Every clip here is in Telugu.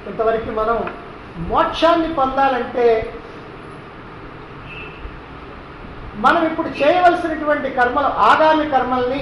ఇంతవరకు మనం మోక్షాన్ని పొందాలంటే మనం ఇప్పుడు చేయవలసినటువంటి కర్మలు ఆగామి కర్మల్ని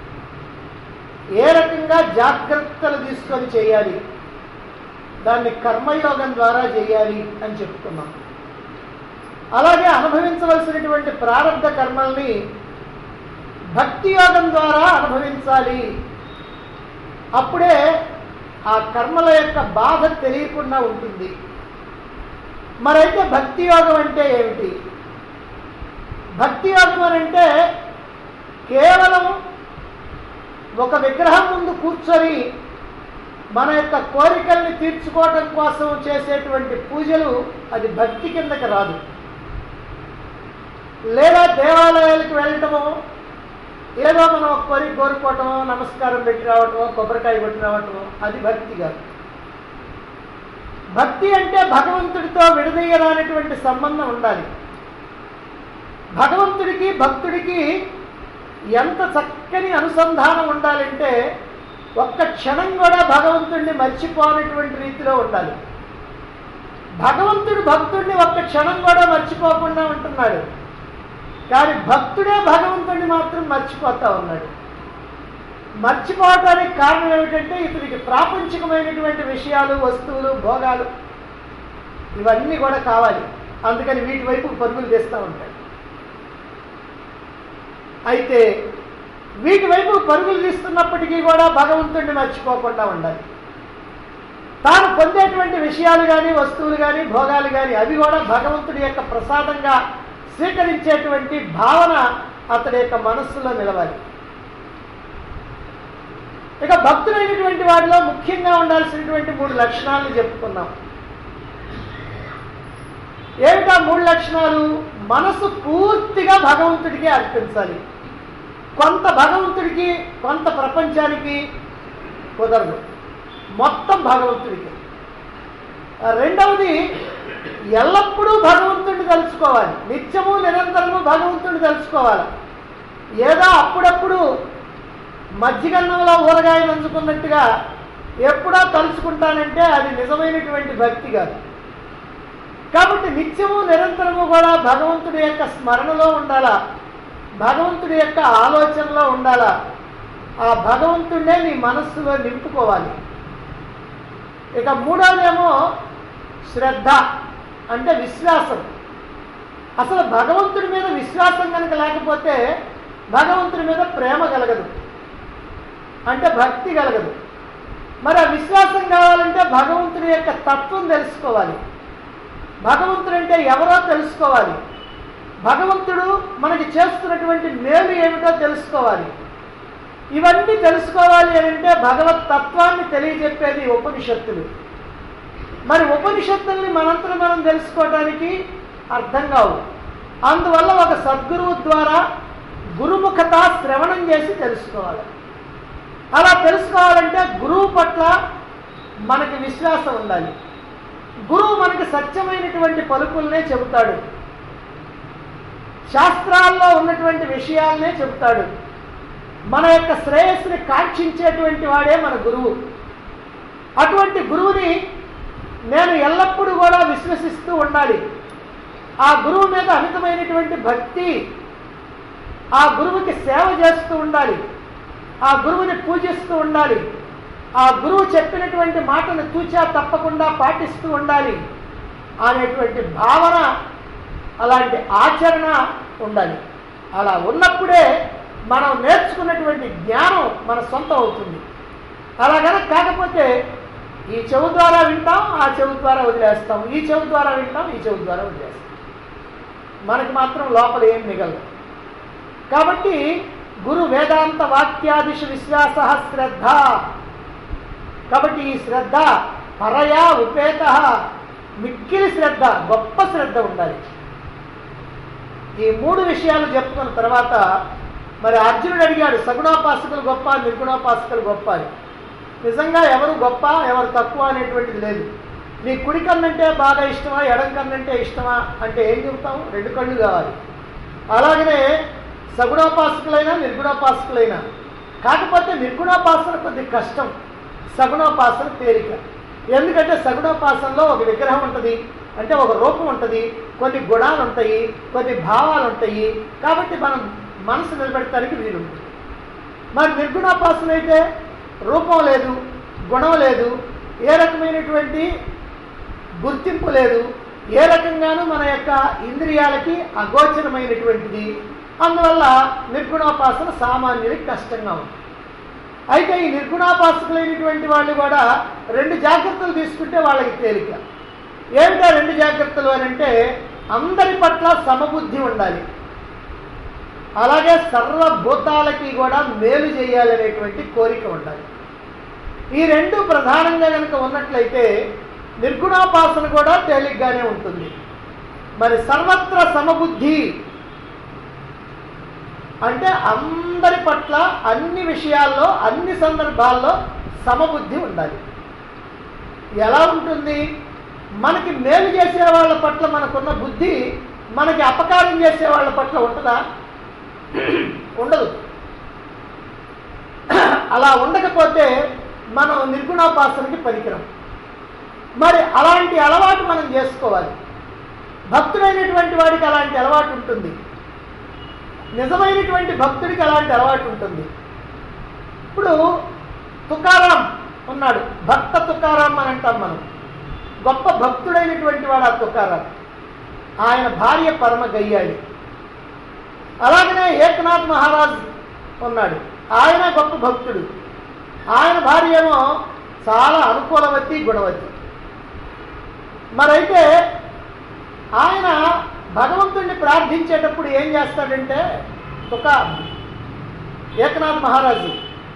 ఏ రకంగా జాగ్రత్తలు తీసుకొని చేయాలి దాన్ని కర్మయోగం ద్వారా చేయాలి అని చెప్పుకున్నాం అలాగే అనుభవించవలసినటువంటి ప్రారంభ కర్మల్ని భక్తి యోగం ద్వారా అనుభవించాలి అప్పుడే ఆ కర్మల యొక్క బాధ తెలియకుండా ఉంటుంది మరైతే భక్తి యోగం అంటే ఏమిటి భక్తి యోగం అని అంటే కేవలం ఒక విగ్రహం ముందు కూర్చొని మన యొక్క కోరికల్ని తీర్చుకోవటం కోసం చేసేటువంటి పూజలు అది భక్తి కిందకి రాదు లేదా దేవాలయాలకు వెళ్ళటము ఏదో మనం ఒక కోరిక కోరుకోవటమో నమస్కారం పెట్టి రావటమో కొబ్బరికాయ కొట్టి రావటమో అది భక్తి కాదు భక్తి అంటే భగవంతుడితో విడదీయరానటువంటి సంబంధం ఉండాలి భగవంతుడికి భక్తుడికి ఎంత చక్కని అనుసంధానం ఉండాలంటే ఒక్క క్షణం కూడా భగవంతుడిని మర్చిపోనటువంటి రీతిలో ఉండాలి భగవంతుడు భక్తుడిని ఒక్క క్షణం కూడా మర్చిపోకుండా ఉంటున్నాడు కానీ భక్తుడే భగవంతుడిని మాత్రం మర్చిపోతా ఉన్నాడు మర్చిపోవటానికి కారణం ఏమిటంటే ఇతనికి ప్రాపంచికమైనటువంటి విషయాలు వస్తువులు భోగాలు ఇవన్నీ కూడా కావాలి అందుకని వీటి వైపు పరుగులు తీస్తూ ఉంటాడు అయితే వీటి వైపు పరుగులు తీస్తున్నప్పటికీ కూడా భగవంతుడిని మర్చిపోకుండా ఉండాలి తాను పొందేటువంటి విషయాలు కానీ వస్తువులు కానీ భోగాలు కానీ అవి కూడా భగవంతుడి యొక్క ప్రసాదంగా స్వీకరించేటువంటి భావన అతడి యొక్క మనస్సులో నిలవాలి ఇక భక్తులైనటువంటి వాటిలో ముఖ్యంగా ఉండాల్సినటువంటి మూడు లక్షణాలను చెప్పుకున్నాం ఏమిటా మూడు లక్షణాలు మనసు పూర్తిగా భగవంతుడికి అర్పించాలి కొంత భగవంతుడికి కొంత ప్రపంచానికి కుదరదు మొత్తం భగవంతుడికి రెండవది ఎల్లప్పుడూ భగవంతుడిని తలుచుకోవాలి నిత్యము నిరంతరము భగవంతుడిని తలుచుకోవాలి ఏదో అప్పుడప్పుడు మధ్యగన్నంలో ఊరగాయ నంచుకున్నట్టుగా ఎప్పుడో తలుచుకుంటానంటే అది నిజమైనటువంటి భక్తి కాదు కాబట్టి నిత్యము నిరంతరము కూడా భగవంతుడి యొక్క స్మరణలో ఉండాలా భగవంతుడి యొక్క ఆలోచనలో ఉండాలా ఆ భగవంతుడినే నీ మనస్సులో నింపుకోవాలి ఇక మూడవదేమో శ్రద్ధ అంటే విశ్వాసం అసలు భగవంతుడి మీద విశ్వాసం కనుక లేకపోతే భగవంతుడి మీద ప్రేమ కలగదు అంటే భక్తి కలగదు మరి ఆ విశ్వాసం కావాలంటే భగవంతుడి యొక్క తత్వం తెలుసుకోవాలి భగవంతుడు అంటే ఎవరో తెలుసుకోవాలి భగవంతుడు మనకి చేస్తున్నటువంటి మేలు ఏమిటో తెలుసుకోవాలి ఇవన్నీ తెలుసుకోవాలి అని అంటే భగవత్ తత్వాన్ని తెలియజెప్పేది ఉపనిషత్తులు మరి ఉపనిషత్తుల్ని మనంతరం మనం తెలుసుకోవడానికి అర్థం కావు అందువల్ల ఒక సద్గురువు ద్వారా గురుముఖత శ్రవణం చేసి తెలుసుకోవాలి అలా తెలుసుకోవాలంటే గురువు పట్ల మనకి విశ్వాసం ఉండాలి గురువు మనకి సత్యమైనటువంటి పలుకుల్నే చెబుతాడు శాస్త్రాల్లో ఉన్నటువంటి విషయాలనే చెబుతాడు మన యొక్క శ్రేయస్సుని కాంక్షించేటువంటి వాడే మన గురువు అటువంటి గురువుని నేను ఎల్లప్పుడూ కూడా విశ్వసిస్తూ ఉండాలి ఆ గురువు మీద అమితమైనటువంటి భక్తి ఆ గురువుకి సేవ చేస్తూ ఉండాలి ఆ గురువుని పూజిస్తూ ఉండాలి ఆ గురువు చెప్పినటువంటి మాటను తూచా తప్పకుండా పాటిస్తూ ఉండాలి అనేటువంటి భావన అలాంటి ఆచరణ ఉండాలి అలా ఉన్నప్పుడే మనం నేర్చుకున్నటువంటి జ్ఞానం మన సొంతం అవుతుంది అలా కనుక కాకపోతే ఈ చెవు ద్వారా వింటాం ఆ చెవు ద్వారా వదిలేస్తాం ఈ చెవు ద్వారా వింటాం ఈ చెవు ద్వారా వదిలేస్తాం మనకి మాత్రం లోపల ఏం మిగలదు కాబట్టి గురు వేదాంత వాక్యాదిషు విశ్వాస శ్రద్ధ కాబట్టి ఈ శ్రద్ధ పరయా ఉపేత మిక్కిలి శ్రద్ధ గొప్ప శ్రద్ధ ఉండాలి ఈ మూడు విషయాలు చెప్పుకున్న తర్వాత మరి అర్జునుడు అడిగాడు సగుణోపాసకులు గొప్ప నిర్గుణోపాసకులు గొప్ప అని నిజంగా ఎవరు గొప్ప ఎవరు తక్కువ అనేటువంటిది లేదు నీ కుడి కన్నంటే బాగా ఇష్టమా ఎడం కన్నంటే ఇష్టమా అంటే ఏం చెబుతాము రెండు కళ్ళు కావాలి అలాగనే సగుణోపాసకులైనా నిర్గుణోపాసకులైనా కాకపోతే నిర్గుణోపాసన కొద్ది కష్టం సగుణోపాసన తేలిక ఎందుకంటే సగుణోపాసనలో ఒక విగ్రహం ఉంటుంది అంటే ఒక రూపం ఉంటుంది కొన్ని గుణాలు ఉంటాయి కొన్ని భావాలు ఉంటాయి కాబట్టి మనం మనసు నిలబెట్టడానికి వీలుంటుంది మరి నిర్గుణోపాసన అయితే రూపం లేదు గుణం లేదు ఏ రకమైనటువంటి గుర్తింపు లేదు ఏ రకంగానూ మన యొక్క ఇంద్రియాలకి అగోచరమైనటువంటిది అందువల్ల నిర్గుణోపాసన సామాన్యుడికి కష్టంగా ఉంది అయితే ఈ నిర్గుణాపాసకులైనటువంటి వాళ్ళు కూడా రెండు జాగ్రత్తలు తీసుకుంటే వాళ్ళకి తేలిక ఏమిటా రెండు జాగ్రత్తలు అని అంటే అందరి పట్ల సమబుద్ధి ఉండాలి అలాగే సర్వభూతాలకి కూడా మేలు చేయాలనేటువంటి కోరిక ఉండాలి ఈ రెండు ప్రధానంగా కనుక ఉన్నట్లయితే నిర్గుణాపాసన కూడా తేలిగ్గానే ఉంటుంది మరి సర్వత్ర సమబుద్ధి అంటే అందరి పట్ల అన్ని విషయాల్లో అన్ని సందర్భాల్లో సమబుద్ధి ఉండాలి ఎలా ఉంటుంది మనకి మేలు చేసే వాళ్ళ పట్ల మనకున్న బుద్ధి మనకి అపకారం చేసే వాళ్ళ పట్ల ఉంటుందా ఉండదు అలా ఉండకపోతే మనం నిర్గుణోపాసనకి పరికరం మరి అలాంటి అలవాటు మనం చేసుకోవాలి భక్తుడైనటువంటి వాడికి అలాంటి అలవాటు ఉంటుంది నిజమైనటువంటి భక్తుడికి అలాంటి అలవాటు ఉంటుంది ఇప్పుడు తుకారాం ఉన్నాడు భక్త తుకారాం అని అంటాం మనం గొప్ప భక్తుడైనటువంటి వాడు ఆ తుకారాం ఆయన భార్య పరమ గయ్యాడి అలాగనే ఏకనాథ్ మహారాజ్ ఉన్నాడు ఆయన గొప్ప భక్తుడు ఆయన భార్య ఏమో చాలా అనుకూలవతి గుణవతి మరైతే ఆయన భగవంతుణ్ణి ప్రార్థించేటప్పుడు ఏం చేస్తాడంటే ఒక ఏకనాథ్ మహారాజు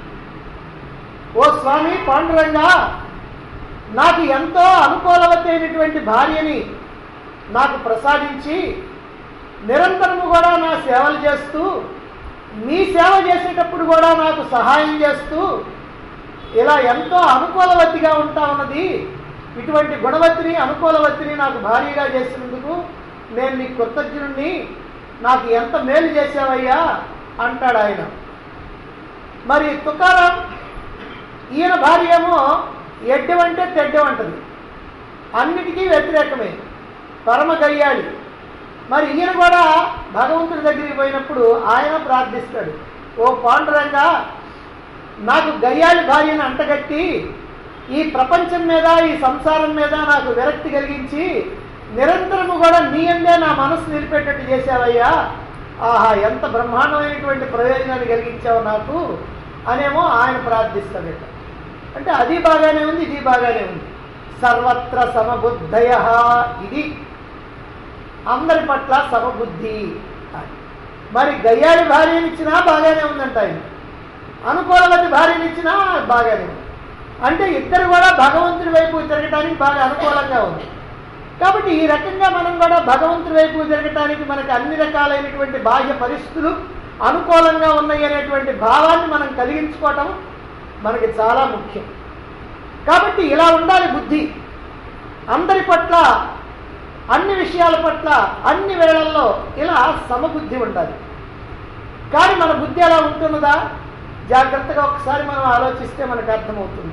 ఓ స్వామి పాండురంగా నాకు ఎంతో అనుకూలవతి అయినటువంటి భార్యని నాకు ప్రసాదించి నిరంతరము కూడా నా సేవలు చేస్తూ మీ సేవ చేసేటప్పుడు కూడా నాకు సహాయం చేస్తూ ఇలా ఎంతో అనుకూలవతిగా ఉంటా ఉన్నది ఇటువంటి గుణవతిని అనుకూలవతిని నాకు భార్యగా చేసినందుకు నేను నీకు కృతజ్ఞుడిని నాకు ఎంత మేలు చేసావయ్యా అంటాడు ఆయన మరి తుకారం ఈయన భార్య ఏమో ఎడ్డమంటే తెడ్డమంటది అన్నిటికీ వ్యతిరేకమే పరమ గయ్యాడి మరి ఈయన కూడా భగవంతుడి దగ్గరికి పోయినప్పుడు ఆయన ప్రార్థిస్తాడు ఓ పాండురంగా నాకు గయ్యాళి భార్యను అంటగట్టి ఈ ప్రపంచం మీద ఈ సంసారం మీద నాకు విరక్తి కలిగించి నిరంతరము కూడా నీ అందే నా మనసు నిలిపేటట్టు చేసావయ్యా ఆహా ఎంత బ్రహ్మాండమైనటువంటి ప్రయోజనాన్ని కలిగించావు నాకు అనేమో ఆయన ప్రార్థిస్తాడట అంటే అది బాగానే ఉంది ఇది బాగానే ఉంది సర్వత్ర సమబుద్ధయ ఇది అందరి పట్ల సమబుద్ధి అని. మరి గయ్యాడి భార్యనిచ్చినా బాగానే ఉందంట ఆయన అనుకూలవతి భార్యనిచ్చినా బాగానే ఉంది అంటే ఇద్దరు కూడా భగవంతుడి వైపు తిరగటానికి బాగా అనుకూలంగా ఉంది కాబట్టి ఈ రకంగా మనం కూడా భగవంతుడి వైపు తిరగటానికి మనకి అన్ని రకాలైనటువంటి బాహ్య పరిస్థితులు అనుకూలంగా ఉన్నాయి అనేటువంటి భావాన్ని మనం కలిగించుకోవటం మనకి చాలా ముఖ్యం కాబట్టి ఇలా ఉండాలి బుద్ధి అందరి పట్ల అన్ని విషయాల పట్ల అన్ని వేళల్లో ఇలా సమబుద్ధి ఉండాలి కానీ మన బుద్ధి ఎలా ఉంటున్నదా జాగ్రత్తగా ఒకసారి మనం ఆలోచిస్తే మనకు అర్థమవుతుంది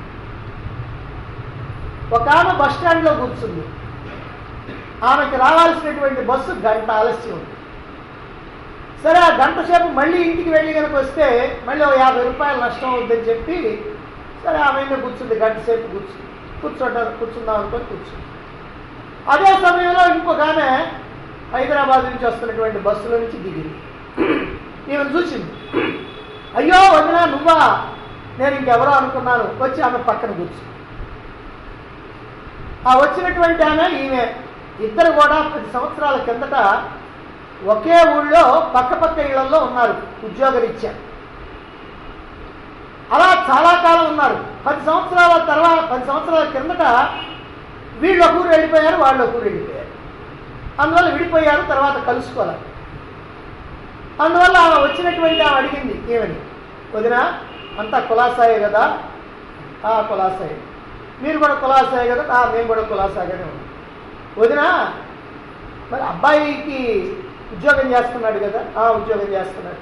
ఒక ఆమె బస్ స్టాండ్లో కూర్చుంది ఆమెకి రావాల్సినటువంటి బస్సు గంట ఆలస్యం ఉంది సరే ఆ గంట సేపు మళ్ళీ ఇంటికి వెళ్ళి కనుక వస్తే మళ్ళీ ఒక యాభై రూపాయలు నష్టం అవుద్దని చెప్పి సరే ఆమె మీద కూర్చుంది గంట సేపు కూర్చుంది కూర్చోట కూర్చుందాం అనుకొని కూర్చుంది అదే సమయంలో ఇంకొక ఆమె హైదరాబాద్ నుంచి వస్తున్నటువంటి బస్సులో నుంచి దిగింది ఈమెను చూసింది అయ్యో వదినా నువ్వా నేను ఇంకెవరో అనుకున్నాను వచ్చి ఆమె పక్కన కూర్చుంది ఆ వచ్చినటువంటి ఆమె ఈమె ఇద్దరు కూడా పది సంవత్సరాల కిందట ఒకే ఊళ్ళో పక్క పక్క ఇళ్లలో ఉన్నారు ఉద్యోగరీత్యా అలా చాలా కాలం ఉన్నారు పది సంవత్సరాల తర్వాత పది సంవత్సరాల కిందట వీళ్ళు ఒక ఊరు వెళ్ళిపోయారు వాళ్ళు ఒక ఊరు వెళ్ళిపోయారు అందువల్ల విడిపోయారు తర్వాత కలుసుకోవాలి అందువల్ల ఆమె వచ్చినటువంటి ఆమె అడిగింది ఏమని వదిన అంతా కులాసాయే కదా ఆ కులాసాయే మీరు కూడా కులాసాయే కదా ఆ మేము కూడా కులాసాగానే ఉన్నాం వదిన మరి అబ్బాయికి ఉద్యోగం చేస్తున్నాడు కదా ఆ ఉద్యోగం చేస్తున్నాడు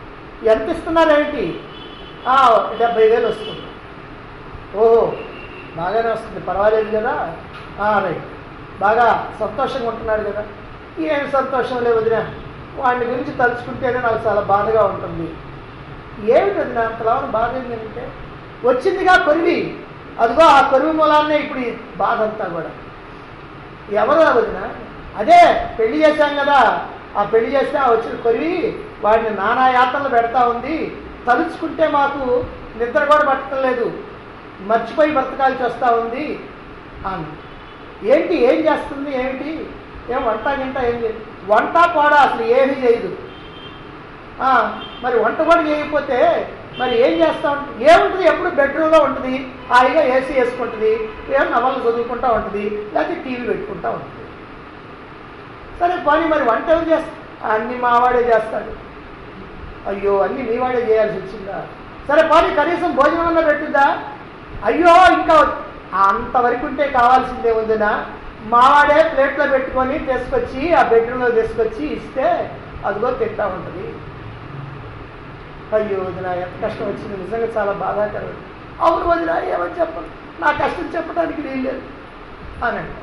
ఎంత ఇస్తున్నారు ఏంటి ఆ, డెబ్బై వేలు వస్తుంది ఓహో బాగానే వస్తుంది పర్వాలేదు కదా ఆ, రైట్ బాగా సంతోషంగా ఉంటున్నాడు కదా ఏం సంతోషం లేదు వదిన వాడిని గురించి తలుచుకుంటేనే నాకు చాలా బాధగా ఉంటుంది ఏమిటి వదిన అంతలా బాధ ఏంటంటే వచ్చిందిగా కొరివి అదిగో ఆ కొరువు మూలాన్నే ఇప్పుడు ఈ బాధ అంతా కూడా ఎవరు ఆ వదిన అదే పెళ్లి చేశాం కదా ఆ పెళ్లి చేస్తే ఆ వచ్చిన కొరివి వాడిని నానా యాత్రలు పెడతా ఉంది తలుచుకుంటే మాకు నిద్ర కూడా పట్టడం లేదు మర్చిపోయి బ్రతకాల్సి వస్తూ ఉంది అని ఏంటి ఏం చేస్తుంది ఏమిటి ఏం వంట గింట ఏం చేయదు వంట కూడా అసలు ఏమీ చేయదు ఆ, మరి వంట కూడా చేయకపోతే మరి ఏం చేస్తా ఉంటుంది ఏముంటుంది ఎప్పుడు బెడ్రూమ్లో ఉంటుంది హాయిగా ఏసీ వేసుకుంటుంది ఏం నవలు చదువుకుంటా ఉంటుంది లేకపోతే టీవీ పెట్టుకుంటా ఉంటుంది సరే పోనీ మరి వంట ఎవరు చేస్తా అన్ని మావాడే చేస్తాడు అయ్యో అన్ని మీవాడే చేయాల్సి వచ్చిందా సరే పోనీ కనీసం భోజనం అన్నా పెట్టిందా అయ్యో ఇంకా అంతవరకు ఉంటే కావాల్సిందే ఉందినా మావాడే ప్లేట్లో పెట్టుకొని తీసుకొచ్చి ఆ బెడ్రూమ్లో తీసుకొచ్చి ఇస్తే అదిగో తింటా ఉంటుంది అయ్యో వదిన ఎంత కష్టం వచ్చింది నిజంగా చాలా బాధాకరం అవును వదిన ఏమని చెప్పను నా కష్టం చెప్పడానికి వీలు లేదు అని అంటారు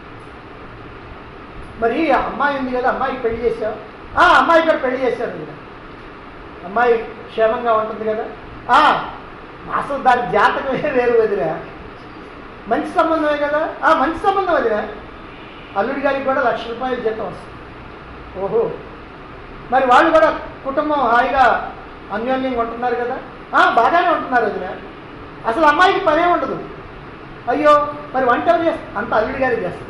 మరి ఆ అమ్మాయి ఉంది కదా అమ్మాయికి పెళ్లి చేసావు ఆ అమ్మాయి కూడా పెళ్లి చేశాను వదిన అమ్మాయి క్షేమంగా ఉంటుంది కదా ఆ అసలు దాని జాతకమే వేరు వదిన మంచి సంబంధమే కదా ఆ మంచి సంబంధం వదిన అల్లుడి గారికి కూడా లక్ష రూపాయల జీతం వస్తుంది ఓహో మరి వాళ్ళు కూడా కుటుంబం హాయిగా అన్యోన్యంగా ఉంటున్నారు కదా ఆ, బాగానే ఉంటున్నారు వదిన అసలు అమ్మాయికి పనే ఉండదు అయ్యో మరి వంట ఎవరు చేస్తారు అంత అల్లుడి గారికి చేస్తారు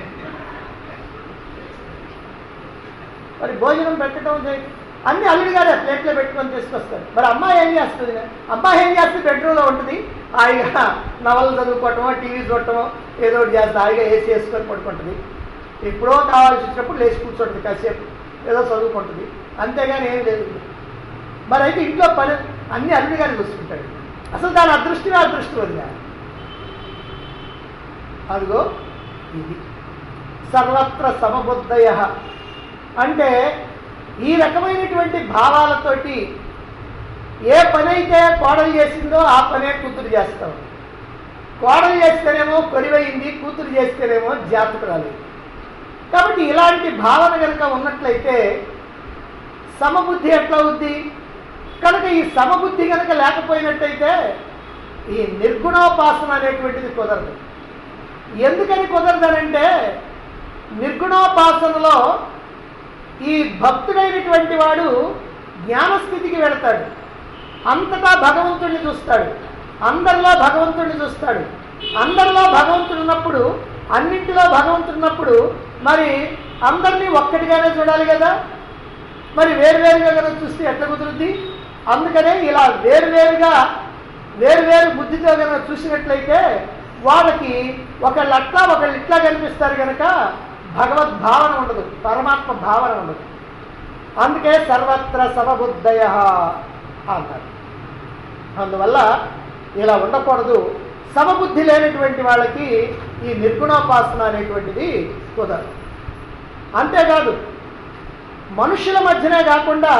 మరి భోజనం పెట్టడం చేయ అన్ని అల్లుడి గారే ప్లేట్లో పెట్టుకొని తీసుకొస్తారు మరి అమ్మాయి ఏం చేస్తుంది అమ్మాయి ఏం చేస్తుంది బెడ్రూమ్లో ఉంటుంది హాయిగా నవలు చదువుకోవటమో టీవీ చూడటమో ఏదో ఒకటి చేస్తే హాయిగా ఏసీ వేసుకొని పడుకుంటుంది ఎప్పుడో కావాల్సి వచ్చినప్పుడు లేచి కూర్చోండి కాసేపు ఏదో చదువుకుంటుంది అంతేగాని ఏం లేదు మరి అయితే ఇంట్లో పని అన్ని అల్లుడి గారిని చూసుకుంటాడు అసలు దాని అదృష్టమే అదృష్టం వదిలే అదిగో ఇది సర్వత్ర సమబుద్ధయ అంటే ఈ రకమైనటువంటి భావాలతోటి ఏ పని అయితే కోడలు చేసిందో ఆ పనే కూతురు చేస్తాం కోడలు చేస్తేనేమో కొరివైంది కూతురు చేస్తేనేమో జాతకురాలు కాబట్టి ఇలాంటి భావన కనుక ఉన్నట్లయితే సమబుద్ధి ఎట్లా అవుద్ది కనుక ఈ సమబుద్ధి కనుక లేకపోయినట్టయితే ఈ నిర్గుణోపాసన అనేటువంటిది కుదరదు ఎందుకని కుదరదనంటే నిర్గుణోపాసనలో ఈ భక్తుడైనటువంటి వాడు జ్ఞానస్థితికి వెళతాడు అంతటా భగవంతుడిని చూస్తాడు అందరిలో భగవంతుడిని చూస్తాడు అందరిలో భగవంతుడు ఉన్నప్పుడు అన్నింటిలో భగవంతుడు ఉన్నప్పుడు మరి అందరినీ ఒక్కటిగానే చూడాలి కదా మరి వేరువేరుగా కనుక చూస్తే ఎట్లా కుదురుద్ది అందుకనే ఇలా వేరువేరుగా వేరువేరు బుద్ధితో కనుక చూసినట్లయితే వాళ్ళకి ఒకళ్ళు అట్లా ఒకళ్ళు ఇట్లా కనిపిస్తారు కనుక భగవద్భావన ఉండదు పరమాత్మ భావన ఉండదు అందుకే సర్వత్ర సమబుద్ధయ అంటారు అందువల్ల ఇలా ఉండకూడదు సమబుద్ధి లేనటువంటి వాళ్ళకి ఈ నిర్గుణోపాసన అనేటువంటిది కుదరదు అంతేకాదు మనుషుల మధ్యనే కాకుండా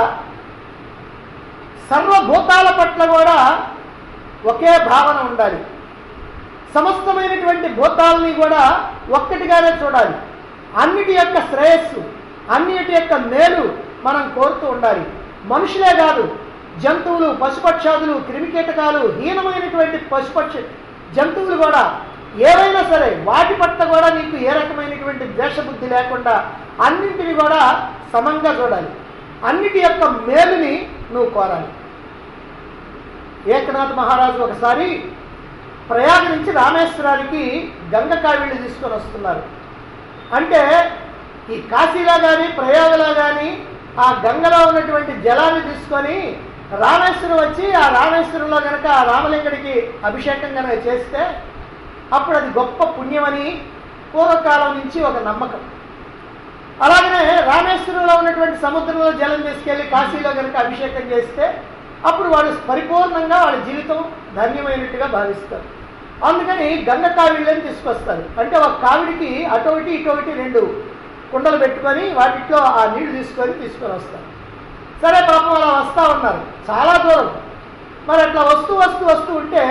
సర్వభూతాల పట్ల కూడా ఒకే భావన ఉండాలి సమస్తమైనటువంటి భూతాలని కూడా ఒక్కటిగానే చూడాలి అన్నిటి యొక్క శ్రేయస్సు అన్నిటి యొక్క మేలు మనం కోరుతూ ఉండాలి మనుషులే కాదు జంతువులు పశుపక్షాదులు క్రిమికీటకాలు హీనమైనటువంటి పశుపక్ష జంతువులు కూడా ఏవైనా సరే వాటి పట్ల కూడా నీకు ఏ రకమైనటువంటి ద్వేషబుద్ధి లేకుండా అన్నింటిని కూడా సమంగా చూడాలి అన్నిటి యొక్క మేలుని నువ్వు కోరాలి ఏకనాథ్ మహారాజు ఒకసారి ప్రయాగ నుంచి రామేశ్వరానికి గంగ కావిళ్ళు తీసుకొని వస్తున్నారు అంటే ఈ కాశీలో కానీ ప్రయాగలో కానీ ఆ గంగలో ఉన్నటువంటి జలాన్ని తీసుకొని రామేశ్వరం వచ్చి ఆ రామేశ్వరంలో కనుక ఆ రామలింగుడికి అభిషేకం కనుక చేస్తే అప్పుడు అది గొప్ప పుణ్యమని పూర్వకాలం నుంచి ఒక నమ్మకం అలాగనే రామేశ్వరంలో ఉన్నటువంటి సముద్రంలో జలం తీసుకెళ్లి కాశీలో కనుక అభిషేకం చేస్తే అప్పుడు వాళ్ళు పరిపూర్ణంగా వాళ్ళ జీవితం ధన్యమైనట్టుగా భావిస్తారు అందుకని గంగ కావిళ్ళని తీసుకొస్తారు అంటే ఒక కావిడికి అటొకటి ఇటొకటి రెండు కుండలు పెట్టుకొని వాటిలో ఆ నీళ్లు తీసుకొని తీసుకొని వస్తారు సరే పాపం అలా వస్తూ ఉన్నారు చాలా దూరం మరి అట్లా వస్తూ వస్తూ వస్తూ ఉంటే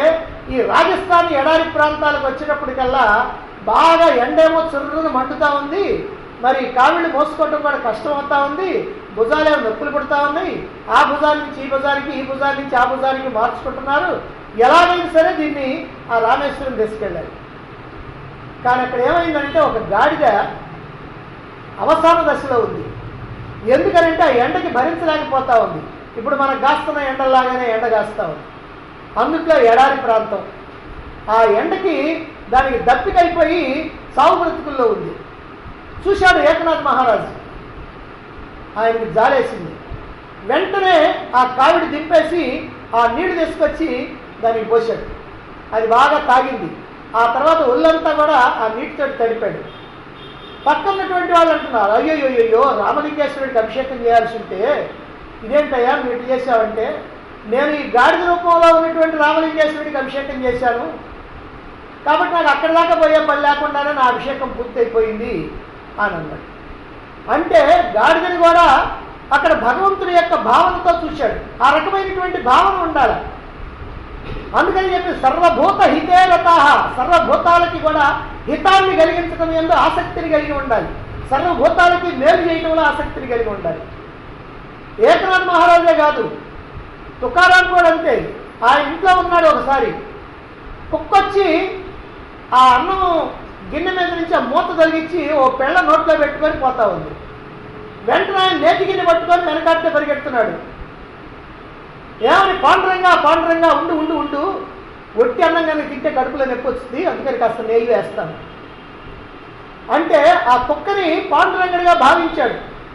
ఈ రాజస్థాన్ ఎడారి ప్రాంతాలకు వచ్చినప్పటికల్లా బాగా ఎండేమో చుర్రును మండుతా ఉంది మరి కావిళ్ళు మోసుకోవటం కూడా కష్టం అవుతా ఉంది భుజాలేమో నొప్పులు పుడతా ఉన్నాయి ఆ భుజాల నుంచి ఈ భుజానికి ఈ భుజాల నుంచి ఆ భుజానికి మార్చుకుంటున్నారు ఎలాగైనా సరే దీన్ని ఆ రామేశ్వరం తీసుకెళ్ళారు కానీ అక్కడ ఏమైందంటే ఒక గాడిద అవసాన దశలో ఉంది ఎందుకనంటే ఆ ఎండకి భరించలేకపోతా ఉంది ఇప్పుడు మనకు కాస్తున్న ఎండలాగానే ఎండ కాస్తా ఉంది అందుట్లో ఎడారి ప్రాంతం ఆ ఎండకి దానికి దప్పికైపోయి సాగు బ్రతుకుల్లో ఉంది చూశాడు ఏకనాథ్ మహారాజు ఆయనకి జాలేసింది వెంటనే ఆ కావిడి దింపేసి ఆ నీళ్లు తీసుకొచ్చి దానికి పోసాడు అది బాగా తాగింది ఆ తర్వాత ఒళ్ళంతా కూడా ఆ నీటితో తడిపాడు పక్కన్నటువంటి వాళ్ళు అంటున్నారు అయ్యో రామలింగేశ్వరుడికి అభిషేకం చేయాల్సి ఉంటే ఇదేంటయ్యా నువ్వు ఇటు చేశావంటే నేను ఈ గాడిద రూపంలో ఉన్నటువంటి రామలింగేశ్వరుడికి అభిషేకం చేశాను కాబట్టి నాకు అక్కడి దాకా పోయే పని లేకుండానే నా అభిషేకం పూర్తయిపోయింది అని అన్నాడు అంటే గాడిదని కూడా అక్కడ భగవంతుడి యొక్క భావనతో చూశాడు ఆ రకమైనటువంటి భావన ఉండాలి అందుకని చెప్పి సర్వభూత హితేరత సర్వభూతాలకి కూడా హితాన్ని కలిగించడం ఎందు ఆసక్తిని కలిగి ఉండాలి సర్వభూతాలకి మేలు చేయటంలో ఆసక్తిని కలిగి ఉండాలి ఏకనాథ్ మహారాజే కాదు తుకారాం కూడా అంతే ఆ ఇంట్లో ఉన్నాడు ఒకసారి కుక్కొచ్చి ఆ అన్నం గిన్నె మీద నుంచి ఆ మూత తొలగించి ఓ పెళ్ళ నోట్లో పెట్టుకొని పోతా ఉంది వెంటనే ఆయన నేతి గిన్నె పట్టుకొని వెనకాడితే పరిగెడుతున్నాడు ఏమని పాండురంగా పాండురంగా ఉండు ఉండు ఉండు ఒట్టి అన్నం కనుక తింటే కడుపులో నొప్పి వస్తుంది అందుకని కాస్త నెయ్యి వేస్తాను అంటే ఆ కుక్కని పాండురంగడిగా భావించాడు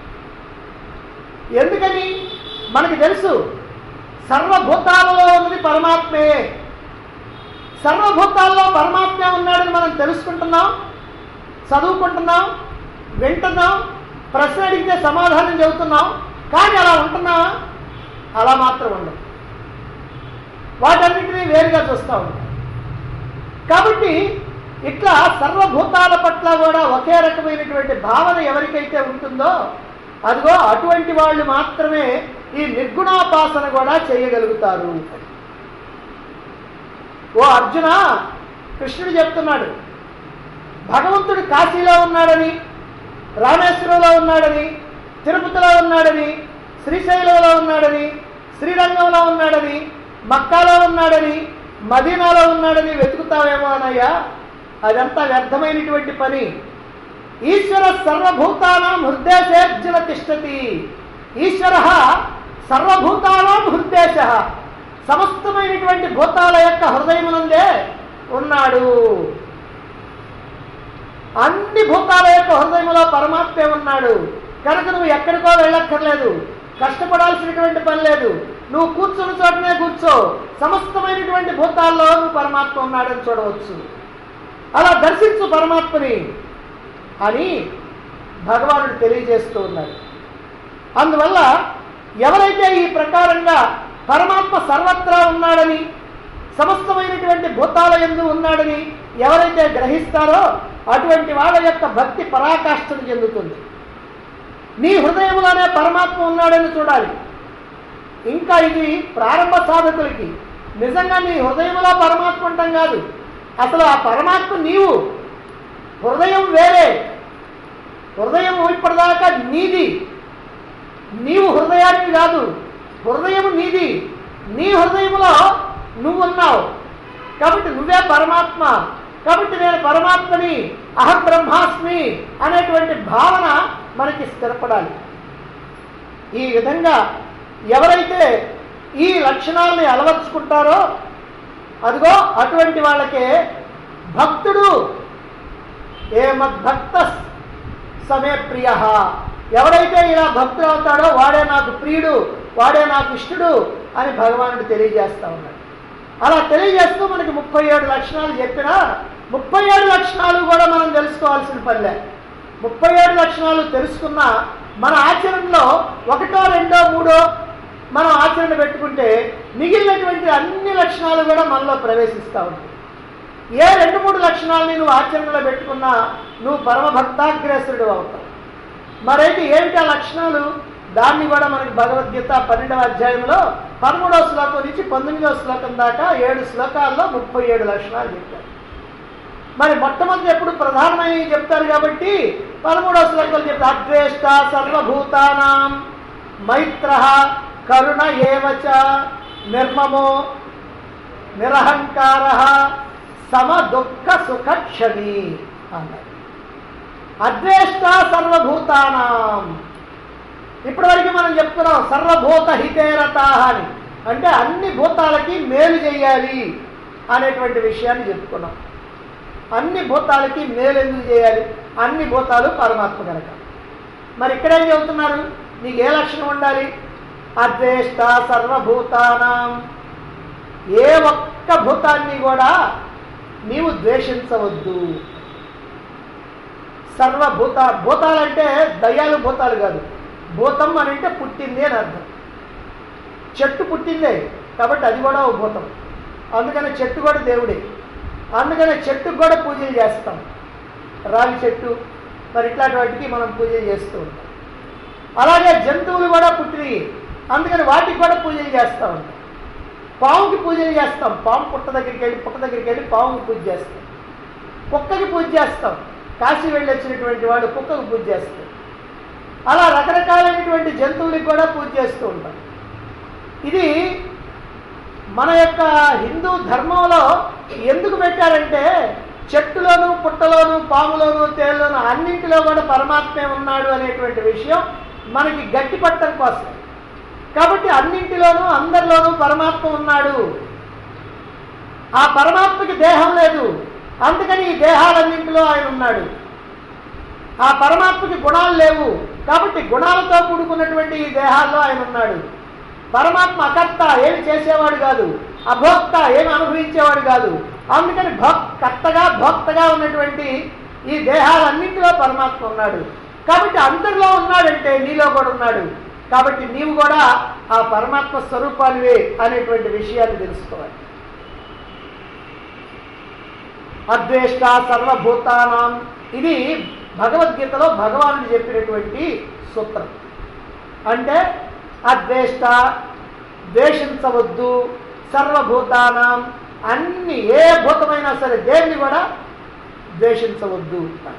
ఎందుకని మనకి తెలుసు సర్వభూతాలలో ఉన్నది పరమాత్మే సర్వభూతాల్లో పరమాత్మ ఉన్నాడని మనం తెలుసుకుంటున్నాం చదువుకుంటున్నాం వింటున్నాం ప్రశ్న అడిగితే సమాధానం చెబుతున్నాం కానీ అలా ఉంటున్నావా అలా మాత్రం ఉండదు వాటన్నిటినీ వేరుగా చూస్తూ ఉంటాం కాబట్టి ఇట్లా సర్వభూతాల పట్ల కూడా ఒకే రకమైనటువంటి భావన ఎవరికైతే ఉంటుందో అదిగో అటువంటి వాళ్ళు మాత్రమే ఈ నిర్గుణాపాసన కూడా చేయగలుగుతారు ఓ అర్జున కృష్ణుడు చెప్తున్నాడు భగవంతుడు కాశీలో ఉన్నాడని రామేశ్వరంలో ఉన్నాడని తిరుపతిలో ఉన్నాడని శ్రీశైలంలో ఉన్నాడని శ్రీరంగంలో ఉన్నాడని మక్కాలో ఉన్నాడని మదీనాలో ఉన్నాడని వెతుకుతావేమో అనయ్యా అదంతా వ్యర్థమైనటువంటి పని ఈశ్వర సర్వభూతానాం హృదయసేర్జున తిష్టతి ఈశ్వర సర్వభూతానాం హృదయశ సమస్తమైనటువంటి భూతాల యొక్క హృదయమునందే ఉన్నాడు అన్ని భూతాల యొక్క హృదయములో పరమాత్మే ఉన్నాడు కనుక నువ్వు ఎక్కడికో వెళ్ళక్కర్లేదు కష్టపడాల్సినటువంటి పని లేదు నువ్వు కూర్చున్న చోటనే కూర్చో సమస్తమైనటువంటి భూతాల్లో నువ్వు పరమాత్మ ఉన్నాడని చూడవచ్చు అలా దర్శించు పరమాత్మని అని భగవానుడు తెలియజేస్తూ ఉన్నాడు అందువల్ల ఎవరైతే ఈ ప్రకారంగా పరమాత్మ సర్వత్రా ఉన్నాడని సమస్తమైనటువంటి భూతాల ఎందు ఉన్నాడని ఎవరైతే గ్రహిస్తారో అటువంటి వాళ్ళ యొక్క భక్తి పరాకాష్ఠను చెందుతుంది నీ హృదయంలోనే పరమాత్మ ఉన్నాడని చూడాలి ఇంకా ఇది ప్రారంభ సాధకులకి నిజంగా నీ హృదయంలో పరమాత్మ ఉంటాం కాదు అసలు ఆ పరమాత్మ నీవు హృదయం వేరే హృదయం ఇప్పటిదాకా నీది నీవు హృదయానికి కాదు హృదయం నీది నీ హృదయంలో నువ్వున్నావు కాబట్టి నువ్వే పరమాత్మ కాబట్టి నేను పరమాత్మని అహం బ్రహ్మాస్మి అనేటువంటి భావన మనకి స్థిరపడాలి ఈ విధంగా ఎవరైతే ఈ లక్షణాలని అలవర్చుకుంటారో అదిగో అటువంటి వాళ్ళకే భక్తుడు ఏ మద్భక్త సమే ప్రియ ఎవరైతే ఇలా భక్తుడు అవుతాడో వాడే నాకు ప్రియుడు వాడే నాకు ఇష్టడు అని భగవానుడు తెలియజేస్తా ఉన్నాడు అలా తెలియజేస్తూ మనకి ముప్పై ఏడు లక్షణాలు చెప్పినా ముప్పై ఏడు లక్షణాలు కూడా మనం తెలుసుకోవాల్సిన పనిలే ముప్పై ఏడు లక్షణాలు తెలుసుకున్న మన ఆచరణలో ఒకటో రెండో మూడో మనం ఆచరణ పెట్టుకుంటే మిగిలినటువంటి అన్ని లక్షణాలు కూడా మనలో ప్రవేశిస్తూ ఉంటాయి ఏ రెండు మూడు లక్షణాలని నువ్వు ఆచరణలో పెట్టుకున్నా నువ్వు పరమ భక్తాగ్రేసుడు అవుతావు మరైతే ఏమిటి ఆ లక్షణాలు దాన్ని కూడా మనకి భగవద్గీత పన్నెండవ అధ్యాయంలో పదమూడవ శ్లోకం నుంచి పంతొమ్మిదవ శ్లోకం దాకా ఏడు శ్లోకాల్లో ముప్పై ఏడు లక్షణాలు చెప్పారు మరి మొట్టమొదటి ఎప్పుడు ప్రధానమైనవి చెప్తారు కాబట్టి పదమూడవ శ్లోకంలో చెప్తారు అద్వేష్ట సర్వభూతానాం మైత్ర కరుణ ఏవచ నిర్మమో నిరహంకార సమ దుఃఖ సుఖ క్షమి అన్నారు అద్వేష్ట సర్వభూతానాం ఇప్పటివరకు మనం చెప్తున్నాం సర్వభూత హితేరత అని అంటే అన్ని భూతాలకి మేలు చేయాలి అనేటువంటి విషయాన్ని చెప్పుకున్నాం అన్ని భూతాలకి మేలు ఎందుకు చేయాలి అన్ని భూతాలు పరమాత్మ కనుక మరి ఇక్కడేం చెబుతున్నారు నీకు ఏ లక్షణం ఉండాలి అద్వేష్ట సర్వభూతానాం ఏ ఒక్క భూతాన్ని కూడా నీవు ద్వేషించవద్దు సర్వభూత భూతాలంటే దయ్యాలు భూతాలు కాదు భూతం అని అంటే పుట్టింది అని అర్థం చెట్టు పుట్టిందే కాబట్టి అది కూడా ఓ భూతం అందుకని చెట్టు కూడా దేవుడే అందుకని చెట్టుకు కూడా పూజలు చేస్తాం రావి చెట్టు మరి ఇట్లాంటి వాటికి మనం పూజలు చేస్తూ ఉంటాం అలాగే జంతువులు కూడా పుట్టినవి అందుకని వాటికి కూడా పూజలు చేస్తూ ఉంటాం పావుకి పూజలు చేస్తాం పాము పుట్ట దగ్గరికి వెళ్ళి పుట్ట దగ్గరికి వెళ్ళి పావుకి పూజ చేస్తాం కుక్కకి పూజ చేస్తాం కాశీ వెళ్ళి వచ్చినటువంటి వాడు కుక్కకు పూజ చేస్తాం అలా రకరకాలైనటువంటి జంతువులకు కూడా పూజ చేస్తూ ఉంటాం ఇది మన యొక్క హిందూ ధర్మంలో ఎందుకు పెట్టారంటే చెట్టులోను పుట్టలోను పాములోను తేలులోను అన్నింటిలో కూడా పరమాత్మే ఉన్నాడు అనేటువంటి విషయం మనకి గట్టి పట్టడం కోసం కాబట్టి అన్నింటిలోనూ అందరిలోనూ పరమాత్మ ఉన్నాడు ఆ పరమాత్మకి దేహం లేదు అందుకని ఈ దేహాలన్నింటిలో ఆయన ఉన్నాడు ఆ పరమాత్మకి గుణాలు లేవు కాబట్టి గుణాలతో కూడుకున్నటువంటి ఈ దేహాల్లో ఆయన ఉన్నాడు పరమాత్మ అకర్త ఏమి చేసేవాడు కాదు అభోక్త ఏమి అనుభవించేవాడు కాదు అందుకని భోక్ కర్తగా భోక్తగా ఉన్నటువంటి ఈ దేహాలన్నింటిలో పరమాత్మ ఉన్నాడు కాబట్టి అందరిలో ఉన్నాడంటే నీలో కూడా ఉన్నాడు కాబట్టి నీవు కూడా ఆ పరమాత్మ స్వరూపానివే అనేటువంటి విషయాన్ని తెలుసుకోవాలి అద్వేష్ట సర్వభూతానాం ఇది భగవద్గీతలో భగవానుడు చెప్పినటువంటి సూత్రం అంటే అద్వేష్ట ద్వేషించవద్దు సర్వభూతానం అన్ని ఏ భూతమైనా సరే దేన్ని కూడా ద్వేషించవద్దు అని.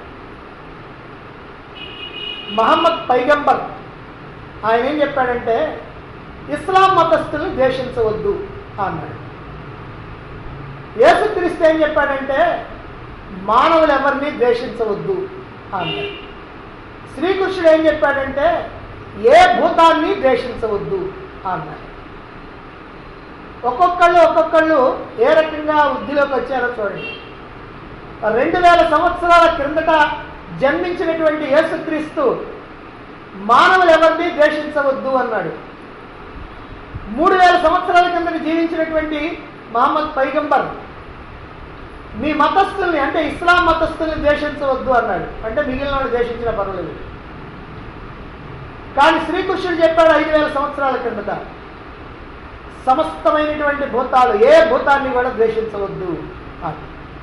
మహమ్మద్ పైగంబర్ ఆయన ఏం చెప్పాడంటే ఇస్లాం మతస్థులను ద్వేషించవద్దు అన్నాడు యేసుక్రీస్తు ఏం చెప్పాడంటే మానవులు ఎవరిని ద్వేషించవద్దు అన్నాడు శ్రీకృష్ణుడు ఏం చెప్పాడంటే ఏ భూతాన్ని ద్వేషించవద్దు అన్నాడు ఒక్కొక్కళ్ళు ఒక్కొక్కళ్ళు ఏ రకంగా వృద్ధిలోకి వచ్చారో చూడండి రెండు వేల సంవత్సరాల క్రిందట జన్మించినటువంటి యేసుక్రీస్తు మానవులు ఎవరిని ద్వేషించవద్దు అన్నాడు మూడు వేల సంవత్సరాల కిందట జీవించినటువంటి మహమ్మద్ పైగంబర్ మీ మతస్థుల్ని అంటే ఇస్లాం మతస్థుల్ని ద్వేషించవద్దు అన్నాడు అంటే మిగిలిన వాళ్ళు ద్వేషించిన పర్వాలేదు కానీ శ్రీకృష్ణుడు చెప్పాడు ఐదు వేల సంవత్సరాల కిందట సమస్తమైనటువంటి భూతాలు ఏ భూతాన్ని కూడా ద్వేషించవద్దు అని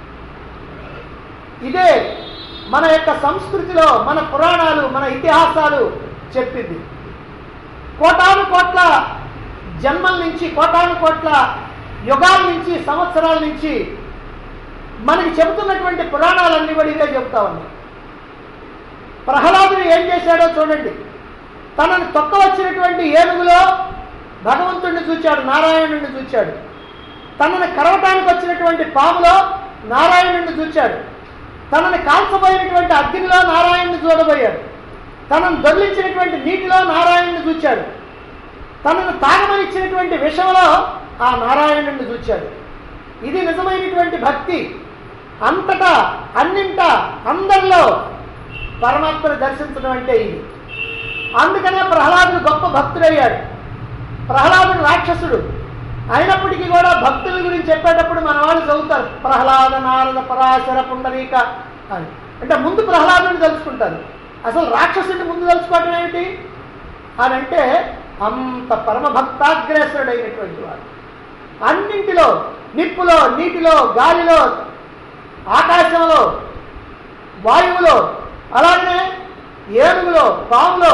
ఇదే మన యొక్క సంస్కృతిలో మన పురాణాలు మన ఇతిహాసాలు చెప్పింది కోటాను కోట్ల జన్మల నుంచి కోటాను కోట్ల యుగాల నుంచి సంవత్సరాల నుంచి మనకి చెబుతున్నటువంటి పురాణాలన్నీ కూడా ఇదే చెప్తా ఉన్నాయి ప్రహ్లాదుడు ఏం చేశాడో చూడండి తనను తొక్క వచ్చినటువంటి ఏనుగులో భగవంతుడిని చూచాడు నారాయణుడిని చూచాడు తనని కరవటానికి వచ్చినటువంటి పాములో నారాయణుడిని చూచాడు తనని కాల్చబోయినటువంటి అగ్నిలో నారాయణుని చూడబోయాడు తనను దొర్లించినటువంటి నీటిలో నారాయణుని చూచాడు తనను తాగమనిచ్చినటువంటి విషంలో ఆ నారాయణుడిని చూచాడు ఇది నిజమైనటువంటి భక్తి అంతటా అన్నింట అందరిలో పరమాత్మను దర్శించడం అంటే ఇది అందుకనే ప్రహ్లాదుడు గొప్ప భక్తుడయ్యాడు ప్రహ్లాదుడు రాక్షసుడు అయినప్పటికీ కూడా భక్తుల గురించి చెప్పేటప్పుడు మన వాళ్ళు చదువుతారు ప్రహ్లాద నారద పరాశర పుండరీక అని అంటే ముందు ప్రహ్లాదుని తెలుసుకుంటారు అసలు రాక్షసుడిని ముందు తెలుసుకోవటం ఏమిటి అని అంటే అంత పరమ భక్తాగ్రేసరుడైనటువంటి వాడు అన్నింటిలో నిప్పులో నీటిలో గాలిలో ఆకాశంలో వాయువులో అలాగనే ఏనుగులో పాములో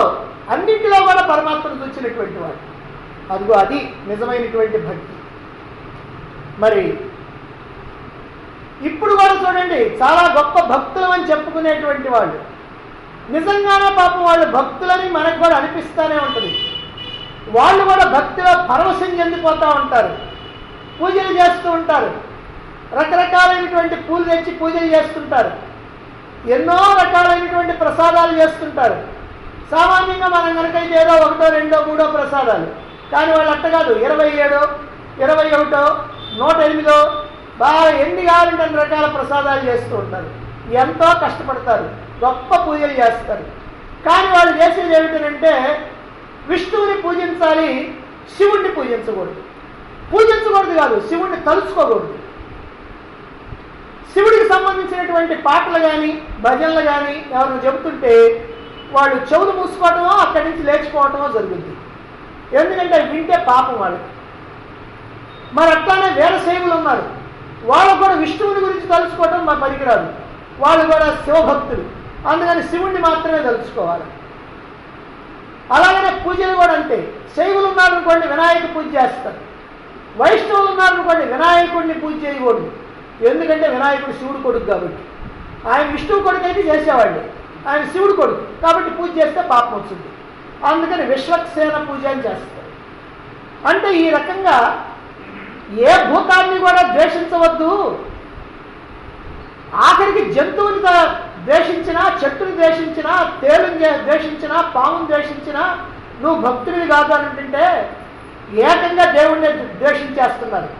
అన్నింటిలో కూడా పరమాత్మను చూచినటువంటి వాడు అదిగో అది నిజమైనటువంటి భక్తి మరి ఇప్పుడు కూడా చూడండి చాలా గొప్ప భక్తులు అని చెప్పుకునేటువంటి వాళ్ళు నిజంగానే పాపం వాళ్ళు భక్తులని మనకు కూడా అనిపిస్తూనే ఉంటుంది వాళ్ళు కూడా భక్తిలో పరవశం చెందిపోతూ ఉంటారు పూజలు చేస్తూ ఉంటారు రకరకాలైనటువంటి పూలు తెచ్చి పూజలు చేస్తుంటారు ఎన్నో రకాలైనటువంటి ప్రసాదాలు చేస్తుంటారు సామాన్యంగా మనం కనుకైతే ఏదో ఒకటో రెండో మూడో ప్రసాదాలు కానీ వాళ్ళు అట్ట కాదు ఇరవై ఏడో ఇరవై ఒకటో నూట ఎనిమిదో బాగా ఎన్ని కావాలంటే అన్ని రకాల ప్రసాదాలు చేస్తూ ఉంటారు ఎంతో కష్టపడతారు గొప్ప పూజలు చేస్తారు కానీ వాళ్ళు చేసేది ఏమిటంటే విష్ణువుని పూజించాలి శివుణ్ణి పూజించకూడదు పూజించకూడదు కాదు శివుణ్ణి తలుచుకోకూడదు శివుడికి సంబంధించినటువంటి పాటలు కానీ భజనలు కానీ ఎవరైనా చెబుతుంటే వాళ్ళు చెవులు మూసుకోవటమో అక్కడి నుంచి లేచిపోవటమో జరుగుతుంది ఎందుకంటే అవి వింటే పాపం వాళ్ళకి మరి అట్లానే వీరశైవులు ఉన్నారు వాళ్ళు కూడా విష్ణువుని గురించి తలుచుకోవటం మా పనికిరాదు వాళ్ళు కూడా శివభక్తులు అందుకని శివుణ్ణి మాత్రమే తలుచుకోవాలి అలాగనే పూజలు కూడా అంతే శైవులు ఉన్నారనుకోండి వినాయక పూజ చేస్తారు వైష్ణవులు ఉన్నారనుకోండి వినాయకుడిని పూజ చేయకూడదు ఎందుకంటే వినాయకుడు శివుడు కొడుకు కాబట్టి ఆయన విష్ణువు కొడుకు అయితే చేసేవాళ్ళు ఆయన శివుడు కొడుకు కాబట్టి పూజ చేస్తే పాపం వచ్చింది అందుకని విశ్వక్సేన పూజ అని చేస్తారు అంటే ఈ రకంగా ఏ భూతాన్ని కూడా ద్వేషించవద్దు ఆఖరికి జంతువుని ద- ద్వేషించినా చెట్టుని ద్వేషించినా తేలుని ద్వే- ద్వేషించినా పాముని ద్వేషించినా నువ్వు భక్తుడివి కాదు అని అంటుంటే ఏకంగా దేవుణ్ణి ద్వేషించేస్తున్నారు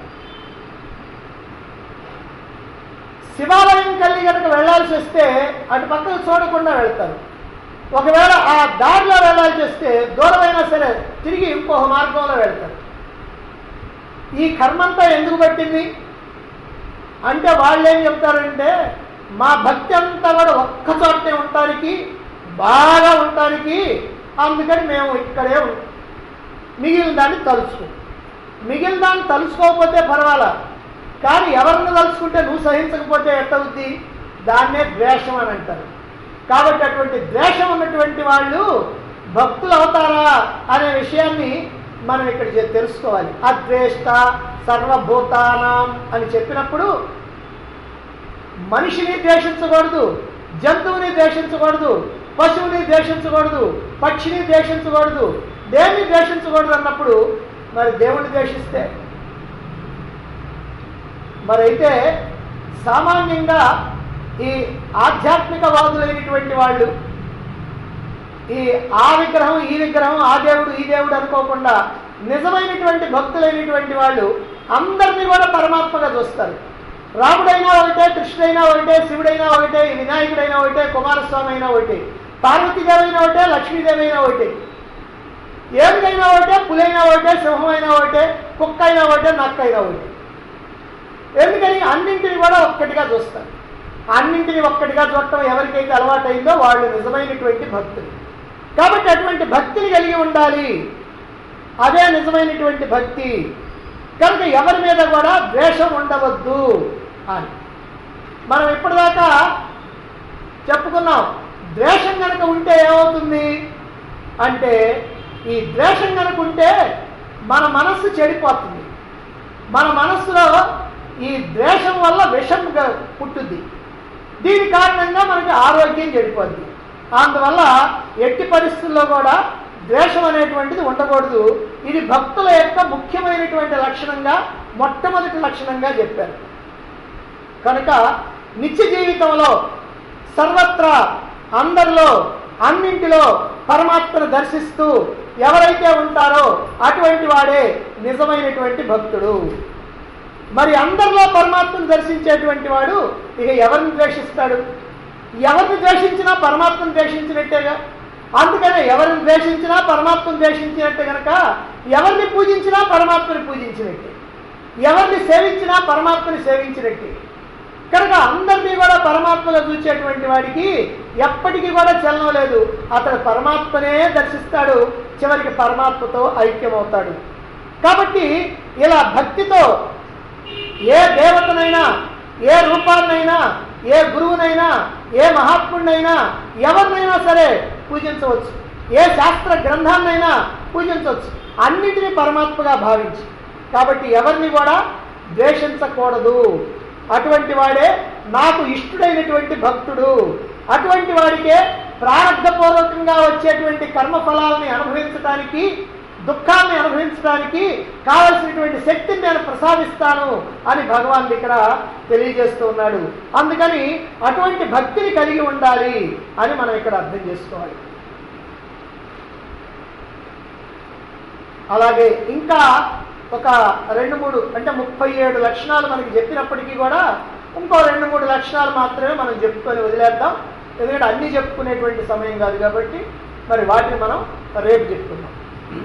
శివాలయం కలిగి కనుక వెళ్ళాల్సి వస్తే అటు పక్కకు చూడకుండా వెళ్తారు ఒకవేళ ఆ దారిలో వెళ్ళాల్సి వస్తే దూరమైనా సరే తిరిగి ఇంకొక మార్గంలో వెళ్తారు ఈ కర్మంతా ఎందుకు పట్టింది అంటే వాళ్ళు ఏం చెప్తారంటే మా భక్తి అంతా కూడా ఒక్క చోటే ఉండటానికి బాగా ఉండటానికి అందుకని మేము ఇక్కడే ఉంటాం మిగిలిన దాన్ని తలుచుకో మిగిలిన దాన్ని తలుచుకోకపోతే పర్వాలా కానీ ఎవరిని తలుచుకుంటే నువ్వు సహించకపోతే ఎట్టవుద్ది దాన్నే ద్వేషం అని అంటారు కాబట్టి అటువంటి ద్వేషం ఉన్నటువంటి వాళ్ళు భక్తులు అవుతారా అనే విషయాన్ని మనం ఇక్కడ చె- తెలుసుకోవాలి అద్వేష్ట సర్వభూతానాం అని చెప్పినప్పుడు మనిషిని ద్వేషించకూడదు జంతువుని ద్వేషించకూడదు పశువుని ద్వేషించకూడదు పక్షిని ద్వేషించకూడదు దేన్ని ద్వేషించకూడదు అన్నప్పుడు మరి దేవుణ్ణి ద్వేషిస్తే మరైతే సామాన్యంగా ఈ ఆధ్యాత్మికవాదులైనటువంటి వాళ్ళు ఈ ఆ విగ్రహం ఈ విగ్రహం ఆ దేవుడు ఈ దేవుడు అనుకోకుండా నిజమైనటువంటి భక్తులైనటువంటి వాళ్ళు అందరినీ కూడా పరమాత్మగా చూస్తారు రాముడైనా ఒకటే కృష్ణుడైనా ఒకటే శివుడైనా ఒకటే వినాయకుడైనా ఒకటే కుమారస్వామి అయినా ఒకటే పార్వతీదేవైనా ఒకటే లక్ష్మీదేవి అయినా ఒకటే ఏమిటైనా ఒకటే పులైనా ఒకటే సింహం అయినా ఒకటే కుక్క అయినా ఒకటే నక్క అయినా ఒకటే ఎందుకని అన్నింటిని కూడా ఒక్కటిగా చూస్తారు అన్నింటిని ఒక్కటిగా చూడటం ఎవరికైతే అలవాటైందో వాళ్ళు నిజమైనటువంటి భక్తులు కాబట్టి అటువంటి భక్తిని కలిగి ఉండాలి అదే నిజమైనటువంటి భక్తి కనుక ఎవరి మీద కూడా ద్వేషం ఉండవద్దు అని మనం ఇప్పటిదాకా చెప్పుకున్నాం ద్వేషం కనుక ఉంటే ఏమవుతుంది అంటే ఈ ద్వేషం కనుక ఉంటే మన మనస్సు చెడిపోతుంది మన మనస్సులో ఈ ద్వేషం వల్ల విషం గ- పుట్టుద్ది దీని కారణంగా మనకి ఆరోగ్యం చెడిపోద్ది అందువల్ల ఎట్టి పరిస్థితుల్లో కూడా ద్వేషం అనేటువంటిది ఉండకూడదు ఇది భక్తుల యొక్క ముఖ్యమైనటువంటి లక్షణంగా మొట్టమొదటి లక్షణంగా చెప్పారు కనుక నిత్య జీవితంలో సర్వత్రా అందరిలో అన్నింటిలో పరమాత్మను దర్శిస్తూ ఎవరైతే ఉంటారో అటువంటి వాడే నిజమైనటువంటి భక్తుడు మరి అందరిలో పరమాత్మను దర్శించేటువంటి వాడు ఇక ఎవరిని ద్వేషిస్తాడు ఎవరిని ద్వేషించినా పరమాత్మను ద్వేషించినట్టేగా అందుకనే ఎవరిని ద్వేషించినా పరమాత్మను ద్వేషించినట్టే కనుక ఎవరిని పూజించినా పరమాత్మని పూజించినట్టే ఎవరిని సేవించినా పరమాత్మని సేవించినట్టే కనుక అందరినీ కూడా పరమాత్మలో చూసేటువంటి వాడికి ఎప్పటికీ కూడా చలనం లేదు అతడు పరమాత్మనే దర్శిస్తాడు చివరికి పరమాత్మతో ఐక్యమవుతాడు కాబట్టి ఇలా భక్తితో ఏ దేవతనైనా ఏ రూపాన్నైనా ఏ గురువునైనా ఏ మహాత్ముడినైనా ఎవరినైనా సరే పూజించవచ్చు ఏ శాస్త్ర గ్రంథాన్నైనా పూజించవచ్చు అన్నిటినీ పరమాత్మగా భావించి కాబట్టి ఎవరిని కూడా ద్వేషించకూడదు అటువంటి వాడే నాకు ఇష్టుడైనటువంటి భక్తుడు అటువంటి వాడికే ప్రారంభపూర్వకంగా వచ్చేటువంటి కర్మఫలాలని అనుభవించడానికి దుఃఖాన్ని అనుభవించడానికి కావలసినటువంటి శక్తిని నేను ప్రసాదిస్తాను అని భగవాన్ ఇక్కడ తెలియజేస్తూ ఉన్నాడు అందుకని అటువంటి భక్తిని కలిగి ఉండాలి అని మనం ఇక్కడ అర్థం చేసుకోవాలి అలాగే ఇంకా ఒక రెండు మూడు అంటే ముప్పై ఏడు లక్షణాలు మనకి చెప్పినప్పటికీ కూడా ఇంకో రెండు మూడు లక్షణాలు మాత్రమే మనం చెప్పుకొని వదిలేద్దాం ఎందుకంటే అన్ని చెప్పుకునేటువంటి సమయం కాదు కాబట్టి మరి వాటిని మనం రేపు చెప్పుకుందాం